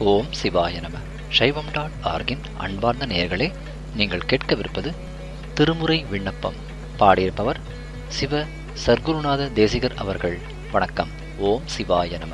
ஓம் சிவாய நம சைவம் டாட் ஆர்கின் அன்பார்ந்த நேயர்களே நீங்கள் கேட்கவிருப்பது திருமுறை விண்ணப்பம் பாடியிருப்பவர் சிவ சர்க்குருநாத தேசிகர் அவர்கள் வணக்கம் ஓம் சிவாய நம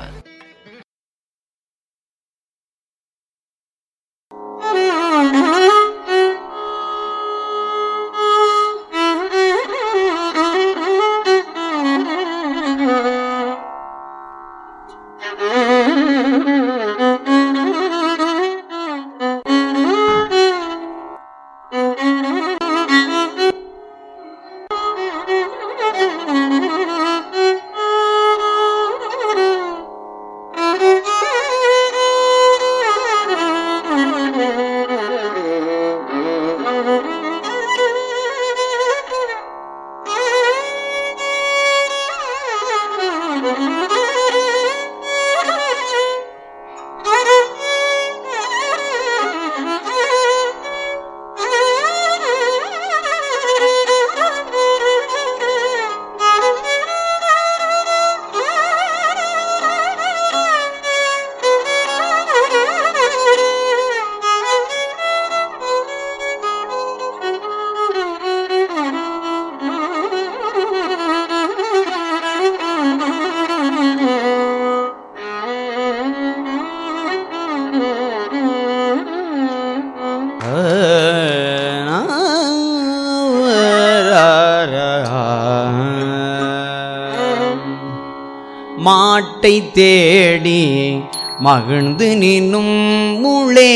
மாட்டை தேடி மகிழ்ந்து நின்னும் முளே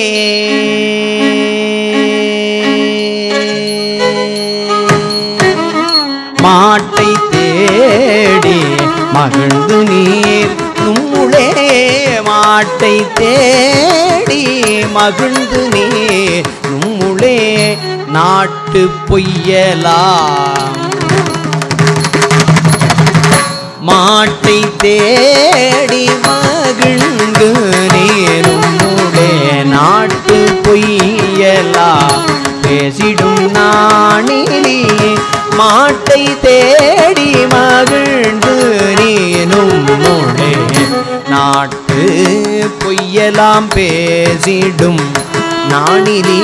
மாட்டை தேடி மகிழ்ந்து நீர் நும்முளே மாட்டை தேடி மகிழ்ந்து நீர் நும்முளே நாட்டு பொய்யலாம் மாட்டை தேடி மகிழ்ந்து நீருமுடே நாட்டு பொய்யலாம் பேசிடும் நாணிலே மாட்டை தேடி மகிழ்ந்து நீனும் முடே நாட்டு பொய்யலாம் பேசிடும் நாணிலே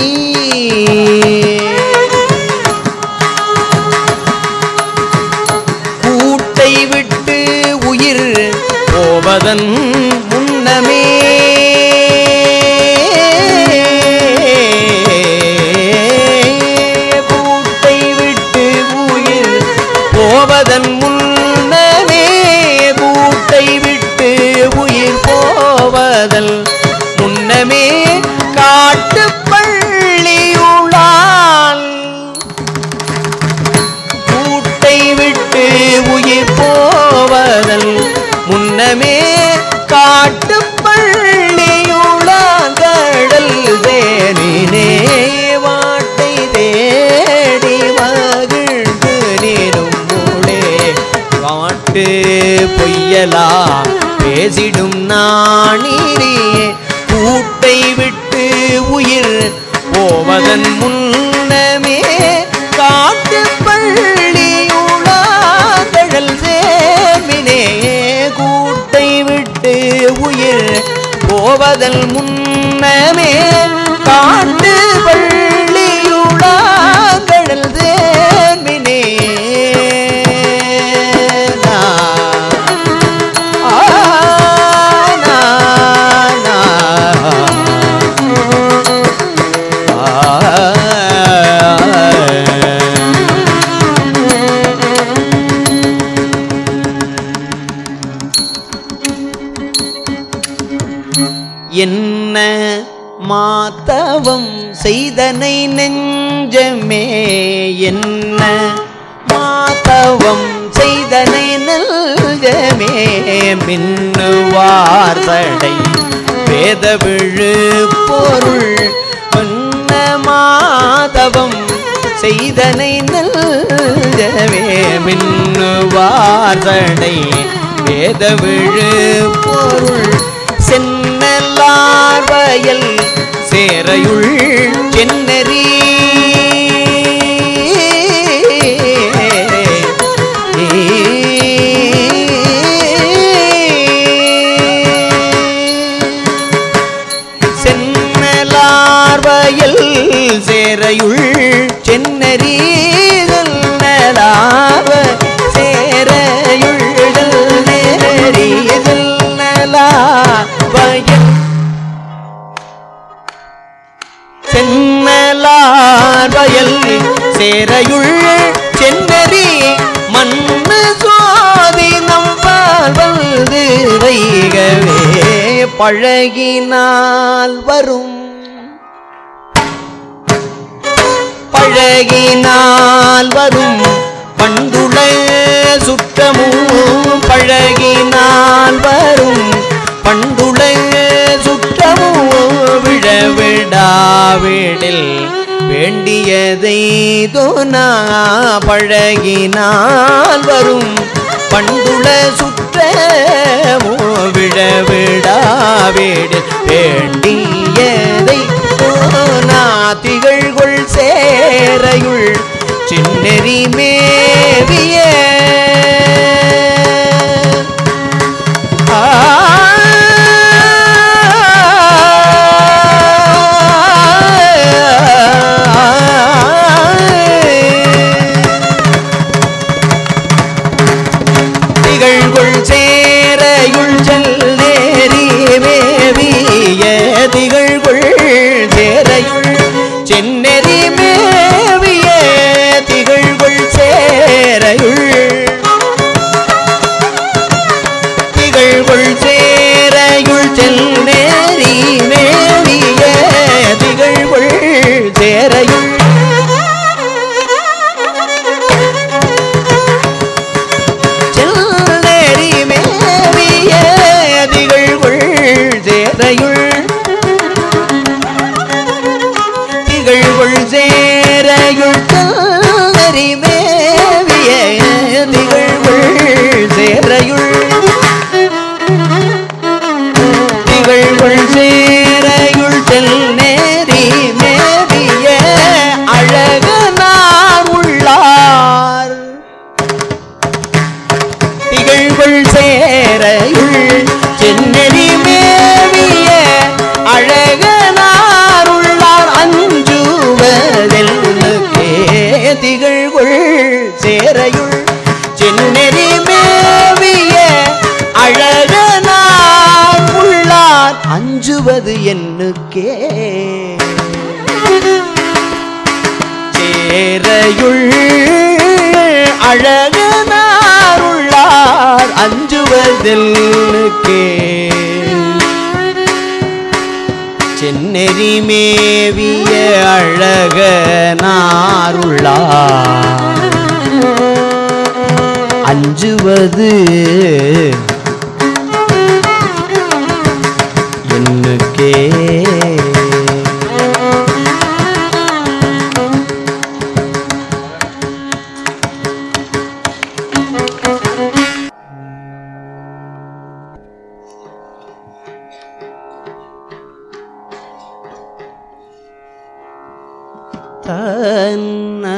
கூட்டை விட்டு உயிர் போவதன் முன்னமே கூட்டை விட்டு உயிர் போவதன் முன்னமே கூட்டை விட்டு உயிர் போவதல் முன்னமே காட்டு பள்ளியுளால் கூட்டை விட்டு உயிர் போவதல் முன்னமே காட்டு பள்ளியுளாங்கடல் தேனினே வாட்டை தேடி மகிழ்ந்து நீரும் மூளே வாட்டு பொய்யலா பேசிடும் நாணிலே கூட்டை விட்டு உயிர் போவதன் முன்னமே காட்டு பள்ளியுளாதழல் சேமினே கூட்டை விட்டு உயிர் போவதன் முன்னமே காட்டு பள்ளியுளாதழல் சேமினே என்ன மாத்தவம் செய்தனை நெஞ்சமே என்ன மாத்தவம் செய்தனை நெஞ்சமே மின்னுவார் தடை வேத விழு பொருள் என்ன மாதவம் செய்தனை நெஞ்சமே மின்னுவார் தடை வேத விழு பொருள் சென்னலார் வயல் சேரையுள் சென்னரி சென்னலார் வயல் சேரையுள் சென்னறி மண்ணு சுவாதி நம்பால் வந்து வைகவே பழகினால் வரும் பழகினால் வரும் பண்டுள சுற்றமும் பழகினால் வரும் பண்டுள சுற்றமும் விழவிடாவிடில் வேண்டியதை தோனா பழகினால் வரும் பண்டுள சுற்றமோ விழவிடாவிடில் வேண்டியதை தோனா திகழ்கொள் சேரையுள் சின்னெறி மேவிய ஆ திகழ்கொள் சேரையுள் செல்லேறி மேவிய திகழ்கொள் சேரையுள் சென்னெறி மேவிய திகழ்கொள் சேரையுள் திகழ்கொள் சேரையுள் செல்நேரி மேவிய திகழ்கொள் சேரையுள் செல்நேரி மேவிய திகழ்கொள் சேரையுள் திகழ்கொள் சேரையுள் செல்நெறி மேவிய திகழ்கொள் சேரையுள் திகழ்கொள் சேரையுள் செல் நேரி மேவிய அழகனார் உள்ளார் திகழ்கொள் சேரையுள் சென்னெறி மேவிய அழகனார் உள்ளார் அஞ்சுவதெல்லுக்கே திகழ்கொள் சேரையுள் சென்னெறி மேவிய அழகனார் உள்ளார் அஞ்சுவது என்னுக்கே சேரையுள் அழகனார் உள்ளார் அஞ்சுவதெல்லுக்கே சென்னெறி மேவிய அழகனாருள்ளார் அஞ்சுவது என்னுக்கே தன்ன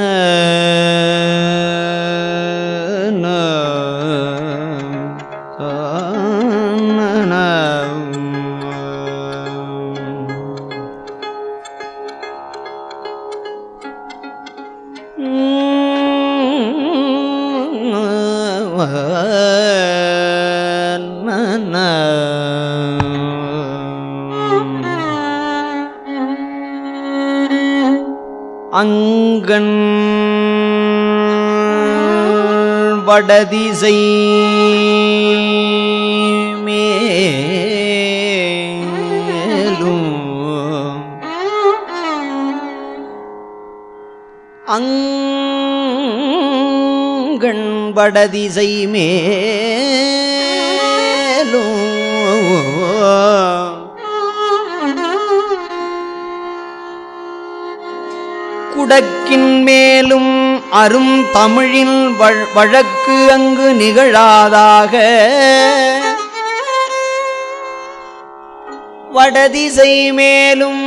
அங்கண் வடதிசை மேலும் அங்கண் வடதிசை மேலும் குடக்கின் மேலும் அரும் தமிழின் வழ- வழக்கு அங்கு நிகழாதாக வடதிசை மேலும்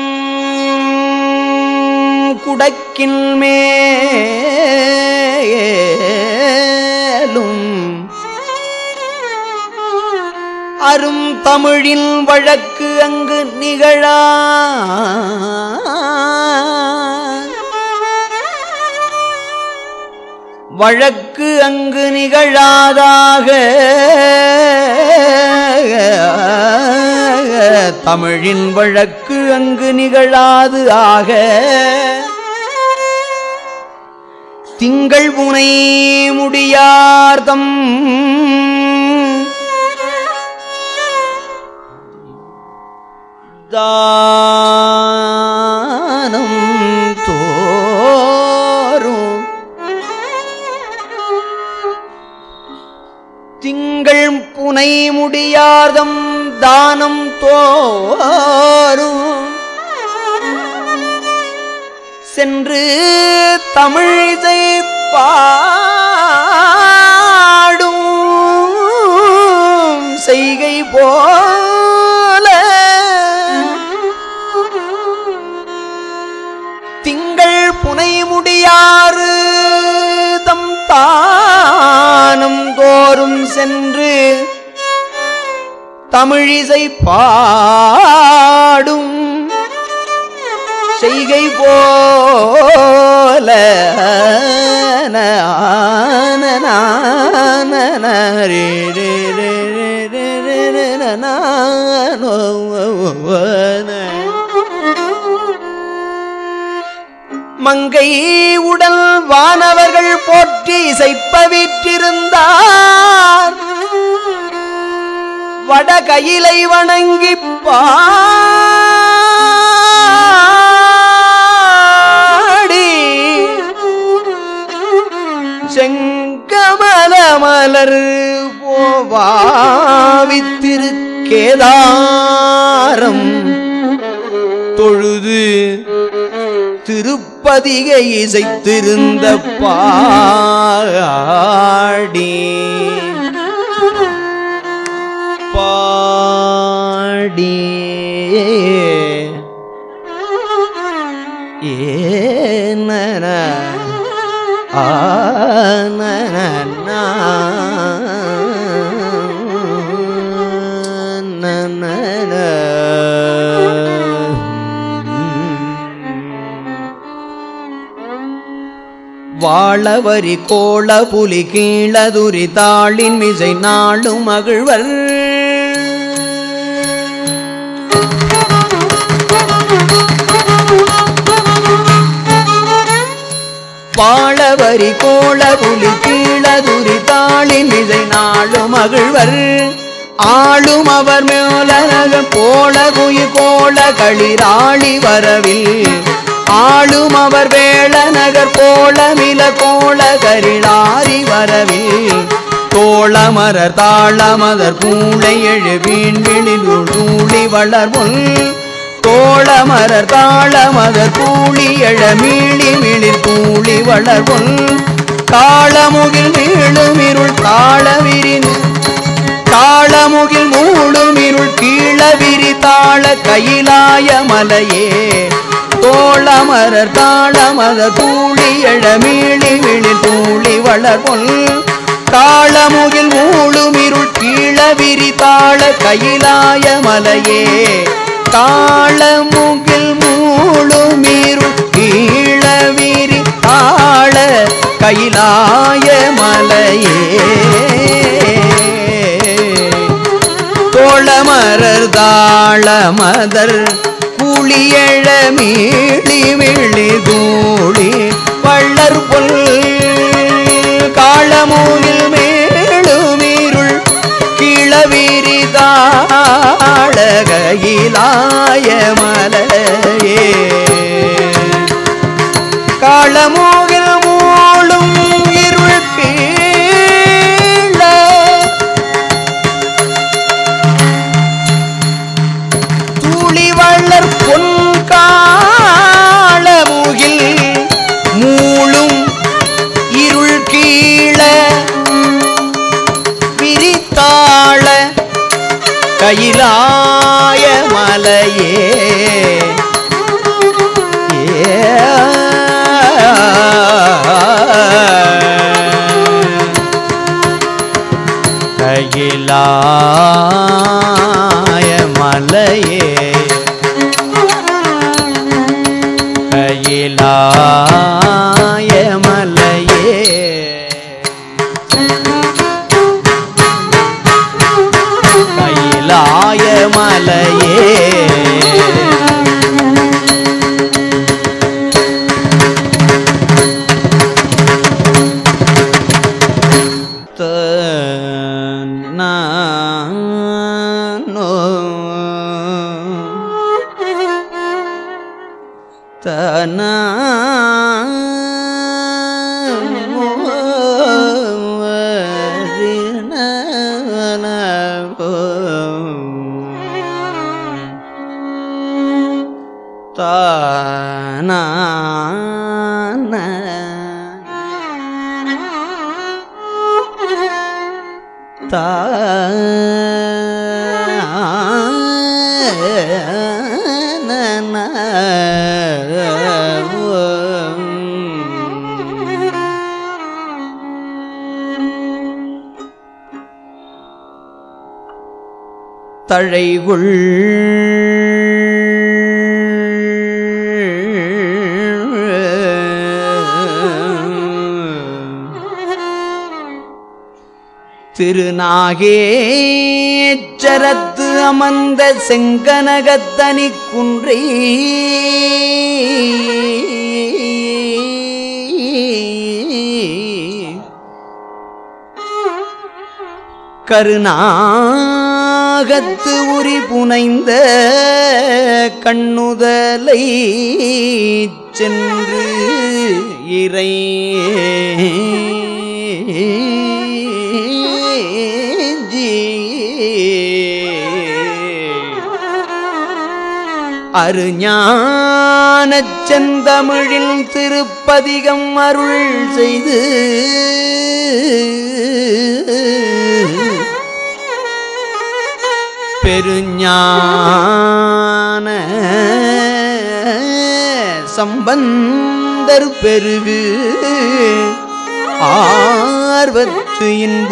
குடக்கின் மேலும் அரும் தமிழின் வழக்கு அங்கு நிகழா வழக்கு அங்கு நிகழாதாக தமிழின் வழக்கு அங்கு நிகழாது ஆக திங்கள் புனை முடியார்தம் தானம் தோறும் திங்கள் புனை முடியார்தம் தானம் தோறும் சென்று தமிழிசை பாடும் செய்கை போல திங்கள் புனை முடியாறு தம் தானம் தோறும் சென்று தமிழிசை பாடும் செய்கை போல மங்கை உடல் வானவர்கள் போற்றி இசைப்பவிற்றிருந்தார் வடகையிலை வணங்கி பாடி செங்கமல மலர் போவாவித்திருக்கேதாரம் தொழுது திருப்பதிகை இசைத்திருந்த பாடி பாடி ஏன வாழவரி கோள புலி கீழதுரி தாளின் மிசை நாளும் மகிழ்வர் வாழவரி கோள புலி கீழதுரி தாளின் மிசை நாளும் மகிழ்வர் ஆளும் அவர் மேலக கோள குயி கோள களிராளி வரவில் ஆளும் அவர் வேள நகர் கோளமில கோள கரிளாரி வரவில் தோளமரர் தாளமதர் பூளை எழு வீண்விழில் ஊழி வளர்முன் தோளமரர் தாளமதர் பூளி எழ மீளி மிளிர் பூளி வளர்முன் தாளமுகில் மீளும் இருள் தாளவிரின் தாளமுகில் மூடும் இருள் கீழவிரி தாள கையிலாய மலையே தோளமரர் தாளமத தூளி எழ மீளி விழி தூளி வளர்பொல் தாளமுகில் மூடும் இருள் கீழவிரி தாள கையிலாய மலையே தாளமுகில் மூடும் இருள் கீழவிரி தாள கையிலாய மலையே தோளமரர் தாளமதர் புளியழ மீளி விழி தூளி வள்ளர் பொல் காளமூகில் மேளுமீருள் கிளவிரி தாழகையிலாய மலையே காளமூகில் மூளும் இருள் கீழ தூளி வள்ளர் பொன்காளமுகில் மூளும் இருள் கீழ விரித்தாள கையிலாய மலையே ஏ கையிலாய மலையே கையிலாய மலையே கையிலாய மலையே தன தழைகுள் திருநாகேச்சரத்து அமர்ந்த செங்கனகத்தனி குன்றை கருநாகத்து உரி புனைந்த கண்ணுதலை சென்று இறை அருஞானச் செந்தமிழில் திருப்பதிகம் அருள் செய்து பெருஞான சம்பந்தர் பெருகு ஆர்வத்து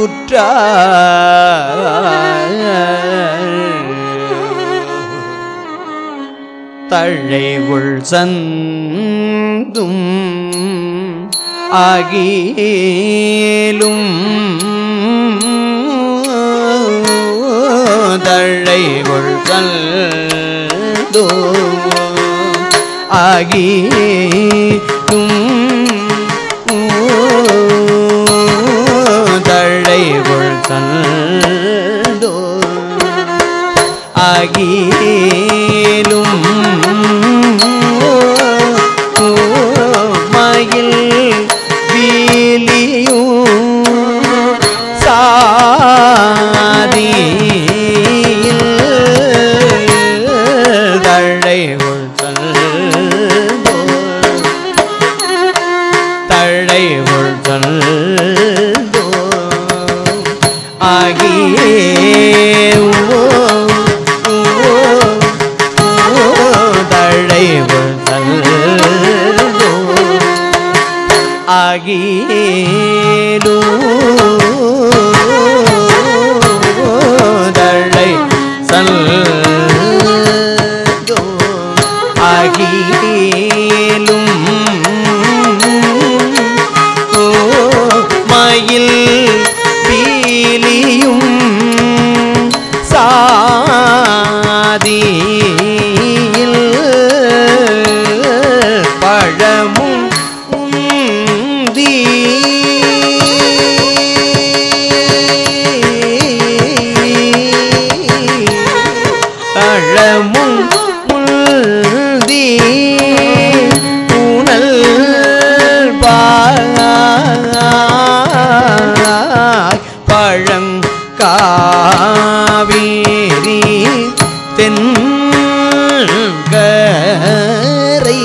இன்புற்றார் தழைவுள் சந்தும் ஆகிலும் தழைவுள் சந்தோ ஆகியும் தழைவுள் சந்தோ ஆகிலும் மயில் வீலியும் சாதி தழை தழை ஆகியே தழைவள் ஆகியேலோ தழை சல்தோ ஆகியேலும் ஓ மயில் பீலியும் சாதியில் பழமும் உந்தி பழமும் முந்தி பூனல் பாய் பழங்காவேரி தென்கரை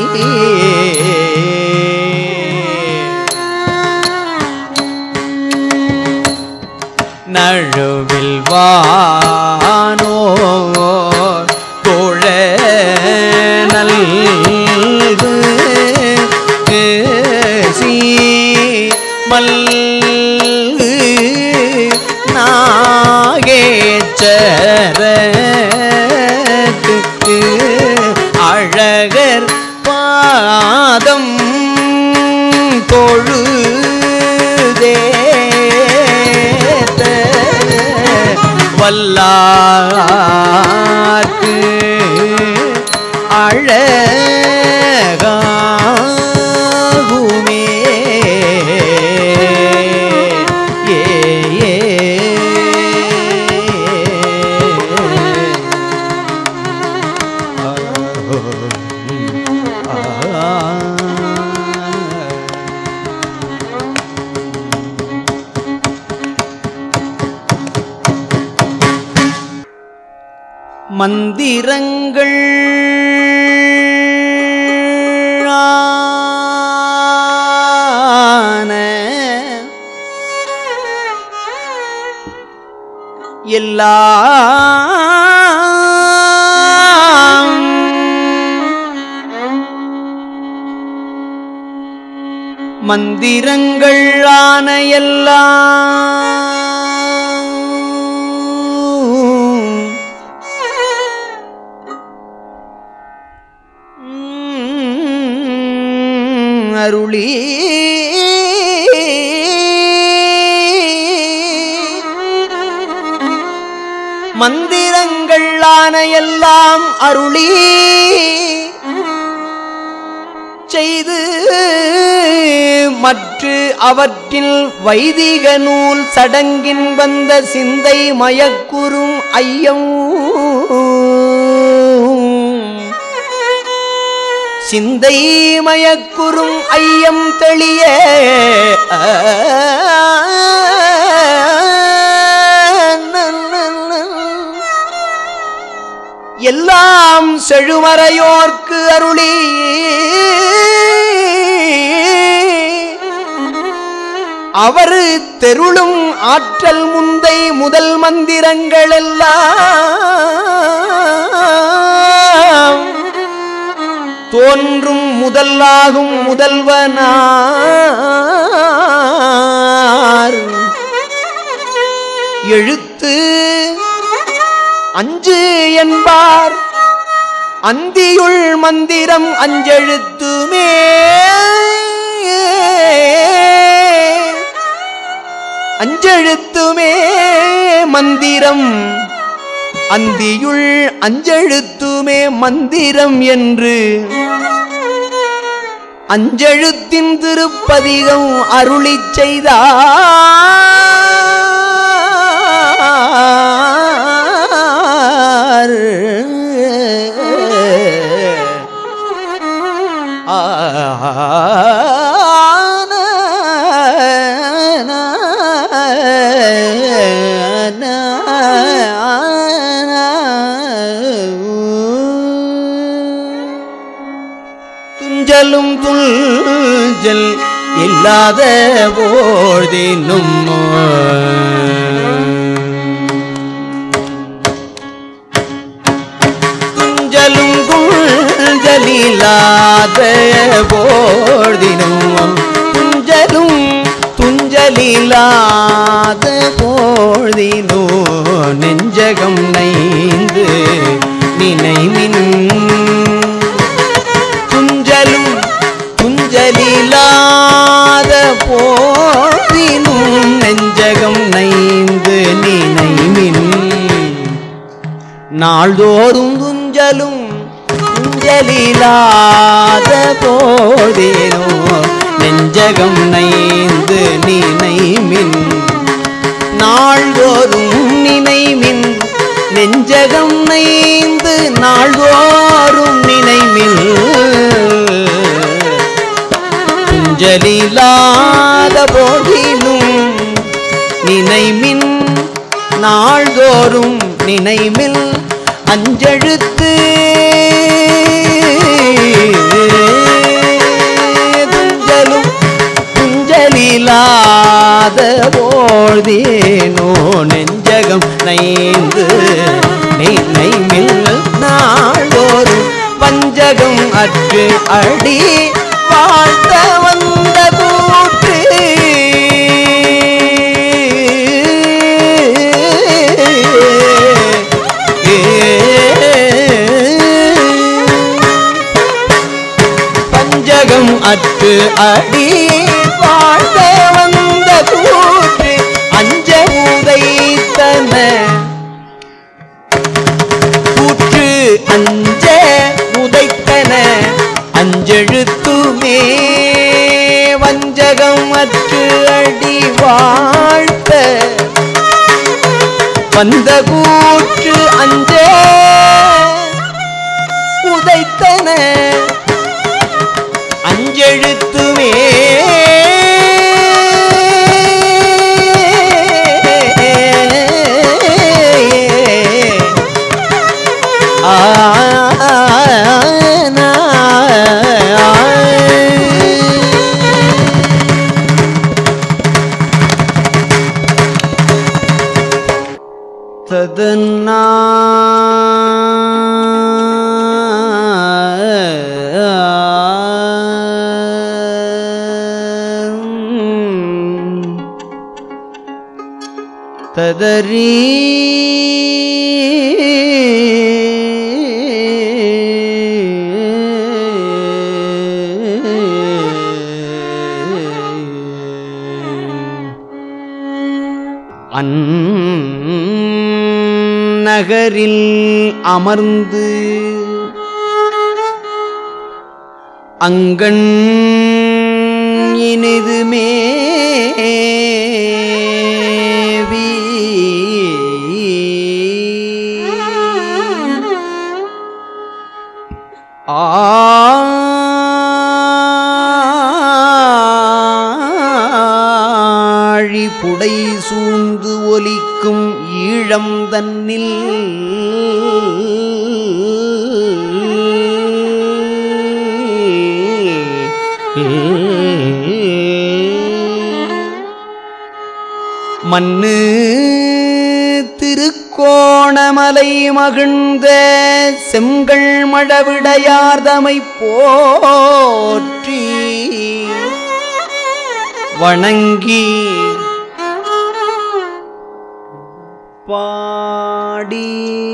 நழுவில் வானோ தோழ நல்கு சி மல்கு நாகேச்சரத்துக்கு அழகர் பாதம் தொழுதேத்த வல்லார்க்கு அழகாகுமே ஏ ஏ ஆ மந்திரங்கள் ஆன எல்லாம் மந்திரங்கள் ஆன எல்லாம் உம், அருளி மந்திரங்கள் ஆன எல்லாம் அருளி செய்து மற்ற அவற்றில் வைதிக நூல் சடங்கின் வந்த சிந்தை மயக்குறும் ஐயம் சிந்தை மயக்குறும் ஐயம் தெளிய எல்லாம் செழுமறையோர்க்கு அருளி அவர் தெருளும் ஆற்றல் முந்தை முதல் மந்திரங்கள் எல்லாம் தோன்றும் முதலாகும் முதல்வனார் எழுத்து அஞ்சு என்பார் அந்தியுள் மந்திரம் அஞ்செழுத்துமே அஞ்செழுத்துமே மந்திரம் அந்தியுள் அஞ்செழுத்துமே மந்திரம் என்று அஞ்செழுத்தின் திருப்பதிகம் அருளிச் செய்தார் துஞ்சலும் துஞ்சல் இல்லாத போதினும் துஞ்சலும் துஞ்சல் இல்லாத போதினும் துஞ்சலும் துஞ்சலில்லாத போதினோ நெஞ்சகம் நைந்து நினைமின் துஞ்சலும் துஞ்சலில்லாத போதினும் நெஞ்சகம் நைந்து நினைமின் நாள்தோறும் துஞ்சலும் துஞ்சலில்லாத போதினோ நெஞ்சகம் நைந்து நினைமின் நாள்தோறும் நினைமின் நெஞ்சகம் நைந்து நாள்தோறும் நினைமில் துஞ்சலில்லாத போதிலும் நினைமின் நாள்தோறும் நினைமில் அஞ்செழுத்து துஞ்சலும் துஞ்சலில்லாத போதேனோ நெஞ்சகம் நைந்து நினைமில் நாள்தோறும் பஞ்சகம் அற்று அடி வாழ்த்த வந்த கூற்று பஞ்சகம் அற்று அடி வாழ்த்த வந்த கூற்று அஞ்ச உதைத்தன கூற்று அஞ்ச உதைத்தன அஞ்செழுத்துமே வஞ்சகம் அற்று அடி வாழ்த்த வந்த கூற்று அஞ்ச உதைத்தன அஞ்செழுத்துமே ததறி அந்நகரில் அமர்ந்து அங்கண் இனிது மேவி ஆழி புடை சூழ்ந்து ஒலிக்கும் ஈழம் தன்னில் மண்ணு திருக்கோணமலை மகிழ்ந்த செங்கல் மழவிடையார்தமை போற்றி வணங்கி பாடி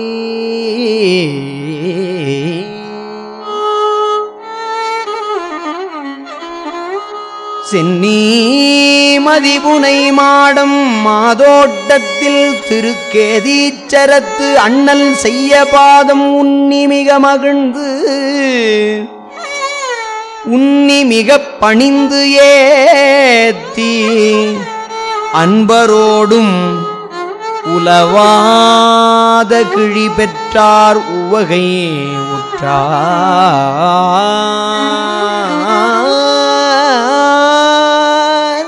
சென்னி மதிபுனை மாடம் மாதோட்டத்தில் திருக்கேதீச்சரத்து அண்ணல் செய்ய பாதம் உன்னி மிக மகிழ்ந்து உன்னி மிகப் பணிந்து ஏத்தி அன்பரோடும் உலவாத கிழி பெற்றார் உவகை உற்றார்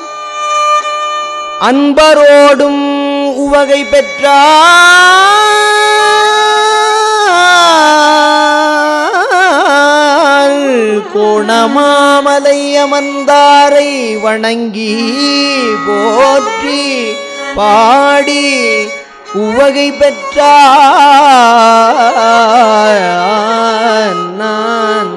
அன்பரோடும் உவகை பெற்றார் கோணமாமலை அமர்ந்தாரை வணங்கி போற்றி பாடி உவகை பெற்றார் நான்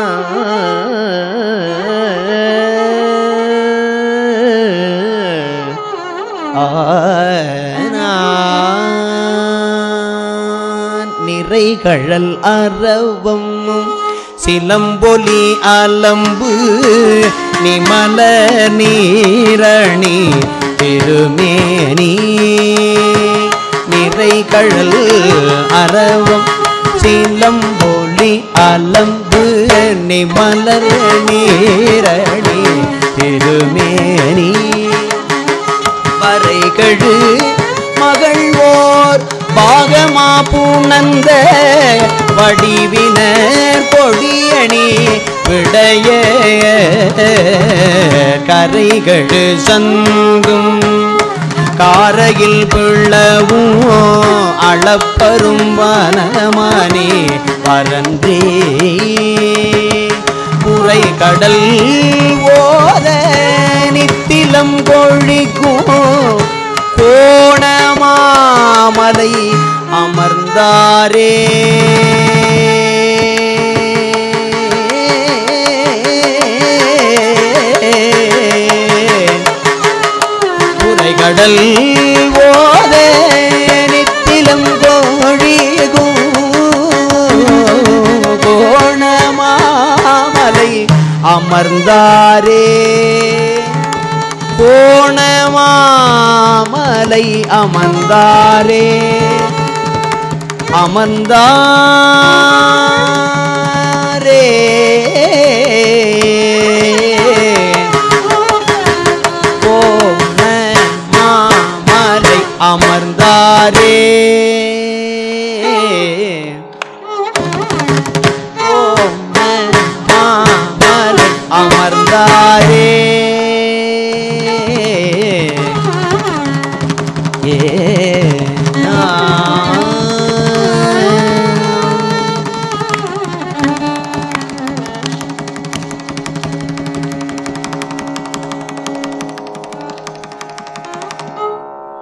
நிறைகழல் அறவம் சிலம்பொலி அலம்பு நிமல நீரணி திருமேனி நிறைகழல் அறவம் சிலம்பொலி அலம்பு நிமலர் நீரணி திருமேனி வரைகழு மகள்வோர் பாகமா பூணந்த வடிவினர் கொடியணி விடைய கரைகழு சங்கும் காரையில் பிள்ளவும் அளப்பரும் வனமானே பரன்றே புரை கடல் ஓத நித்திலம் கொழிக்கும் கோணமாமலை அமர்ந்தாரே புரைகடல் ஓத நித்திலம் கோழிகும் கோணமாமலை அமர்ந்தாரே கோணமாமலை அமர்ந்தாரே அமர்ந்தாரே